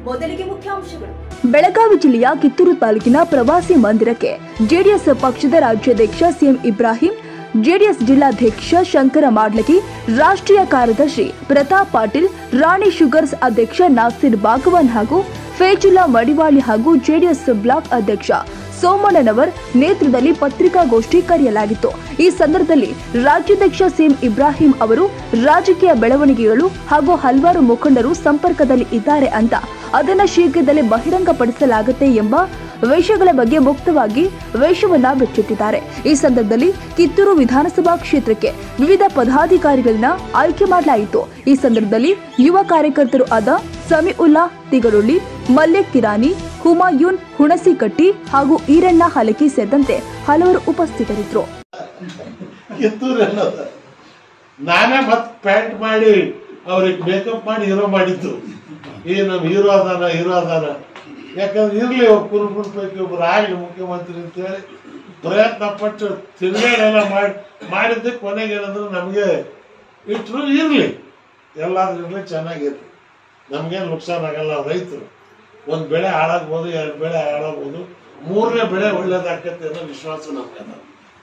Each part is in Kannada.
ಮೊದಲಿಗೆ ಮುಖ್ಯಾಂಶಗಳು ಬೆಳಗಾವಿ ಜಿಲ್ಲೆಯ ಕಿತ್ತೂರು ತಾಲೂಕಿನ ಪ್ರವಾಸಿ ಮಂದಿರಕ್ಕೆ ಜೆಡಿಎಸ್ ಪಕ್ಷದ ರಾಜ್ಯಾಧ್ಯಕ್ಷ ಸಿಎಂ ಇಬ್ರಾಹಿಂ ಜೆಡಿಎಸ್ ಜಿಲ್ಲಾಧ್ಯಕ್ಷ ಶಂಕರ ಮಾಡ್ಲಗಿ ರಾಷ್ಟ್ರೀಯ ಕಾರ್ಯದರ್ಶಿ ಪ್ರತಾಪ್ ಪಾಟೀಲ್ ರಾಣಿ ಶುಗರ್ಸ್ ಅಧ್ಯಕ್ಷ ನಾಸಿರ್ ಬಾಗವಾನ್ ಹಾಗೂ ಫೇಜುಲ್ಲಾ ಮಡಿವಾಳಿ ಹಾಗೂ ಜೆಡಿಎಸ್ ಬ್ಲಾಕ್ ಅಧ್ಯಕ್ಷ ಸೋಮಣ್ಣನವರ್ ನೇತೃತ್ವದಲ್ಲಿ ಪತ್ರಿಕಾಗೋಷ್ಠಿ ಕರೆಯಲಾಗಿತ್ತು ಈ ಸಂದರ್ಭದಲ್ಲಿ ರಾಜ್ಯಾಧ್ಯಕ್ಷ ಸಿಎಂ ಇಬ್ರಾಹಿಂ ಅವರು ರಾಜಕೀಯ ಬೆಳವಣಿಗೆಗಳು ಹಾಗೂ ಹಲವಾರು ಮುಖಂಡರು ಸಂಪರ್ಕದಲ್ಲಿ ಇದ್ದಾರೆ ಅಂತ ಅದನ್ನ ಶೀಘ್ರದಲ್ಲೇ ಬಹಿರಂಗಪಡಿಸಲಾಗುತ್ತೆ ಎಂಬ ವಿಷಯಗಳ ಬಗ್ಗೆ ಮುಕ್ತವಾಗಿ ವೇಷವನ್ನ ಬಿಚ್ಚುತ್ತಿದ್ದಾರೆ ಈ ಸಂದರ್ಭದಲ್ಲಿ ಕಿತ್ತೂರು ವಿಧಾನಸಭಾ ಕ್ಷೇತ್ರಕ್ಕೆ ವಿವಿಧ ಪದಾಧಿಕಾರಿಗಳನ್ನ ಆಯ್ಕೆ ಮಾಡಲಾಯಿತು ಈ ಸಂದರ್ಭದಲ್ಲಿ ಯುವ ಕಾರ್ಯಕರ್ತರು ಆದ ಸಮೀಉಲ್ಲಾ ತಿಗರುಳ್ಳಿ ಮಲ್ಲೇಕ್ ಕಿರಾನಿ ಹುಮಾಯೂನ್ ಹುಣಸಿಕಟ್ಟಿ ಹಾಗೂ ಈರಣ್ಣ ಹಲಕಿ ಸೇರಿದಂತೆ ಹಲವರು ಉಪಸ್ಥಿತರಿದ್ದರು ಕಿತ್ತೂರು ಅನ್ನೋದ ನಾನೇ ಮತ್ ಪ್ಯಾಂಟ್ ಮಾಡಿ ಅವ್ರಿಗೆ ಮೇಕಪ್ ಮಾಡಿ ಹೀರೋ ಮಾಡಿದ್ದು ಈ ನಮ್ಮ ಹೀರೋ ಅದಾನ ಹೀರೋ ಅದಾನ ಯಾಕಂದ್ರೆ ಇರ್ಲಿ ಕುರುಬರ ಪೈಕಿ ಒಬ್ರು ಆಗ್ಲಿ ಮುಖ್ಯಮಂತ್ರಿ ಅಂತೇಳಿ ಪ್ರಯತ್ನ ಪಟ್ಟು ತಿರುಗಾಡೆಲ್ಲ ಮಾಡಿ ಮಾಡಿದ್ದೆ ಕೊನೆಗೆ ಏನಂದ್ರೆ ನಮಗೆ ಇಟ್ರು ಇರ್ಲಿ ಎಲ್ಲಾದ್ರೂ ಇರ್ಲಿ ಚೆನ್ನಾಗಿರ್ಲಿ ನಮ್ಗೇನು ನುಕ್ಸಾನ್ ಆಗಲ್ಲ ನಾವು ರೈತರು ಒಂದ್ ಬೆಳೆ ಹಾಳಾಗ್ಬೋದು ಎರಡು ಬೆಳೆ ಹಾಳಾಗ್ಬೋದು ಮೂರನೇ ಬೆಳೆ ಒಳ್ಳೇದಾಗ್ತೈತೆ ಅನ್ನೋ ವಿಶ್ವಾಸ ನಮ್ಗೆ ಅದ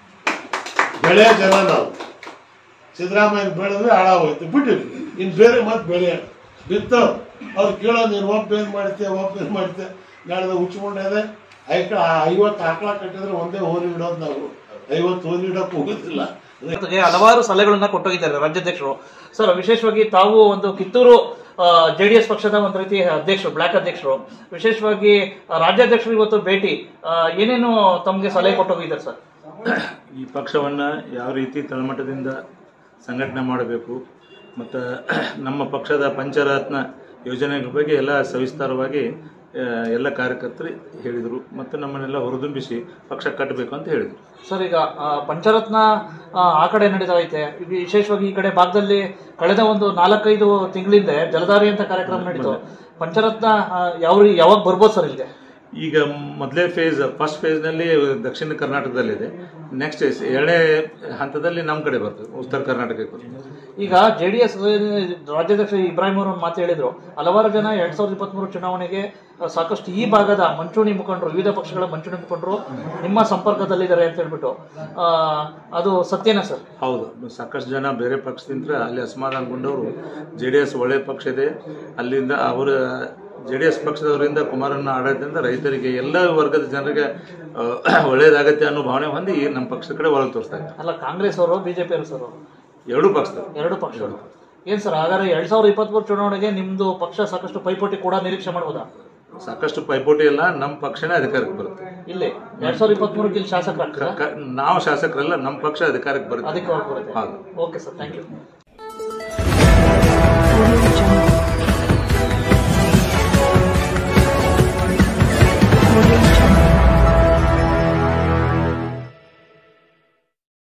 ಬೆಳೆ ಜನ ನಾವು ಸಿದ್ದರಾಮಯ್ಯ ಬೆಳೆದ್ರೆ ಹಾಳಾಗೋಯ್ತು ಬಿಟ್ಟಿರಿ ಇನ್ ಬೇರೆ ಮತ್ತೆ ಬೆಳೆ ಬಿತ್ತು ಅವ್ರು ಕೇಳೋ ನೀನು ಒಬ್ಬ ಏನ್ ಮಾಡ್ತೀಯ ಒಬ್ಬ ಏನ್ ಮಾಡ್ತೀಯ ನಾಳೆ ಹುಚ್ಕೊಂಡದೆ ಐಕ ಐವತ್ತು ಆಕಳ ಕಟ್ಟಿದ್ರೆ ಒಂದೇ ಹೋರಿ ಇಡೋದು ನಾವು ಐವತ್ತು ಹೋರಿ ಇಡೋಕೆ ಹೋಗೋದಿಲ್ಲ ಜೊತೆಗೆ ಹಲವಾರು ಸಲಹೆಗಳನ್ನ ಕೊಟ್ಟೋಗಿದ್ದಾರೆ ರಾಜ್ಯಾಧ್ಯಕ್ಷರು ಸರ್ ವಿಶೇಷವಾಗಿ ತಾವು ಒಂದು ಕಿತ್ತೂರು ಜೆಡಿಎಸ್ ಪಕ್ಷದ ಒಂದು ರೀತಿ ಅಧ್ಯಕ್ಷರು ಬ್ಲಾಕ್ ಅಧ್ಯಕ್ಷರು ವಿಶೇಷವಾಗಿ ಆ, ರಾಜ್ಯಾಧ್ಯಕ್ಷರು ಇವತ್ತು ಭೇಟಿ ಆ, ಏನೇನು ತಮಗೆ ಸಲಹೆ ಕೊಟ್ಟೋಗಿದ್ದಾರೆ ಸರ್ ಈ ಪಕ್ಷವನ್ನು ಯಾವ ರೀತಿ ತಳಮಟ್ಟದಿಂದ ಸಂಘಟನೆ ಮಾಡಬೇಕು ಮತ್ತು ನಮ್ಮ ಪಕ್ಷದ ಪಂಚರತ್ನ ಯೋಜನೆಗಳ ಬಗ್ಗೆ ಎಲ್ಲ ಸವಿಸ್ತಾರವಾಗಿ ಆ, ಎಲ್ಲ ಕಾರ್ಯಕರ್ತರು ಹೇಳಿದರು ಮತ್ತು ನಮ್ಮನ್ನೆಲ್ಲ ಹುರಿದುಂಬಿಸಿ ಪಕ್ಷ ಕಟ್ಟಬೇಕು ಅಂತ ಹೇಳಿದರು ಸರ್ ಈಗ ಆ, ಪಂಚರತ್ನ ಆ, ಆ ಕಡೆ ನಡೀತಾ ಐತೆ ಈಗ ವಿಶೇಷವಾಗಿ ಈ ಕಡೆ ಭಾಗದಲ್ಲಿ ಕಳೆದ ಒಂದು ನಾಲ್ಕೈದು ತಿಂಗಳಿಂದ ಜಲಧಾರಿ ಅಂತ ಕಾರ್ಯಕ್ರಮ ನಡೀತು ಪಂಚರತ್ನ ಆ, ಯಾವ ರೀ- ಯಾವಾಗ ಬರ್ಬೋದು ಸರ್ ಇಲ್ಲಿಗೆ ಈಗ ಮೊದಲೇ ಫೇಸ್ ಫಸ್ಟ್ ಫೇಸ್ನಲ್ಲಿ ದಕ್ಷಿಣ ಕರ್ನಾಟಕದಲ್ಲಿದೆ ನೆಕ್ಸ್ಟ್ ಎರಡನೇ ಹಂತದಲ್ಲಿ ನಮ್ಮ ಕಡೆ ಬರ್ತದೆ ಉತ್ತರ ಕರ್ನಾಟಕಕ್ಕೆ ಬರ್ತದೆ ಈಗ ಜೆ ಡಿ ಎಸ್ ರಾಜ್ಯಾಧ್ಯಕ್ಷ ಇಬ್ರಾಹಿಂ ಅವರು ಒಂದು ಮಾತು ಹೇಳಿದ್ರು ಹಲವಾರು ಜನ ಎರಡ್ ಸಾವಿರದ ಇಪ್ಪತ್ಮೂರು ಚುನಾವಣೆಗೆ ಆ, ಸಾಕಷ್ಟು ಈ ಭಾಗದ ಮಂಚೂಣಿ ಮುಖಂಡರು ವಿವಿಧ ಪಕ್ಷಗಳ ಮಂಚೂಣಿ ಮುಖಂಡರು ನಿಮ್ಮ ಸಂಪರ್ಕದಲ್ಲಿದ್ದಾರೆ ಅಂತ ಹೇಳ್ಬಿಟ್ಟು ಆ, ಅದು ಸತ್ಯನಾ ಸರ್ ಹೌದು ಸಾಕಷ್ಟು ಜನ ಬೇರೆ ಪಕ್ಷದಿಂದ ಅಲ್ಲಿ ಅಸಮಾಧಾನಗೊಂಡವರು ಜೆ ಡಿ ಎಸ್ ಒಳ್ಳೆ ಪಕ್ಷ ಇದೆ ಅಲ್ಲಿಂದ ಅವರ ಜೆ ಡಿ ಎಸ್ ಪಕ್ಷದವರಿಂದ ಕುಮಾರಣ್ಣ ಆಡಳಿತದಿಂದ ರೈತರಿಗೆ ಎಲ್ಲ ವರ್ಗದ ಜನರಿಗೆ ಆ, ಒಳ್ಳೇದಾಗತ್ತೆ ಅನ್ನೋ ಭಾವನೆ ಹೊಂದಿ ನಮ್ಮ ಪಕ್ಷದ ಕಡೆ ಒಳಗೆ ತೋರಿಸ್ತಾ ಇದ್ದಾರೆ ಅಲ್ಲ ಕಾಂಗ್ರೆಸ್ ಅವರು ಬಿಜೆಪಿ ಅವರು ಸರ್ ಅವರು ಎರಡೂ ಪಕ್ಷದವರು ಎರಡು ಪಕ್ಷಗಳು ಏನ್ ಸರ್ ಹಾಗಾದ್ರೆ ಎರಡ್ ಸಾವಿರದ ಇಪ್ಪತ್ಮೂರು ಚುನಾವಣೆಗೆ ನಿಮ್ದು ಪಕ್ಷ ಸಾಕಷ್ಟು ಪೈಪೋಟಿ ಕೂಡ ನಿರೀಕ್ಷೆ ಮಾಡ್ಬೋದಾ ಸಾಕಷ್ಟು ಪೈಪೋಟಿ ಎಲ್ಲ ನಮ್ಮ ಪಕ್ಷನೇ ಅಧಿಕಾರಕ್ಕೆ ಬರುತ್ತೆ ಇಲ್ಲಿ ಎರಡ್ ಸಾವಿರದ ಇಪ್ಪತ್ಮೂರಕ್ಕೆ ಇಲ್ಲಿ ಶಾಸಕರಾಗ್ತದ ಕ- ನಾವು ಶಾಸಕರೆಲ್ಲ ನಮ್ಮ ಪಕ್ಷ ಅಧಿಕಾರಕ್ಕೆ ಬರುತ್ತೆ ಅದಕ್ಕೆ ಬರುತ್ತೆ ಹೌದು okay sir thank you Audio Jungle.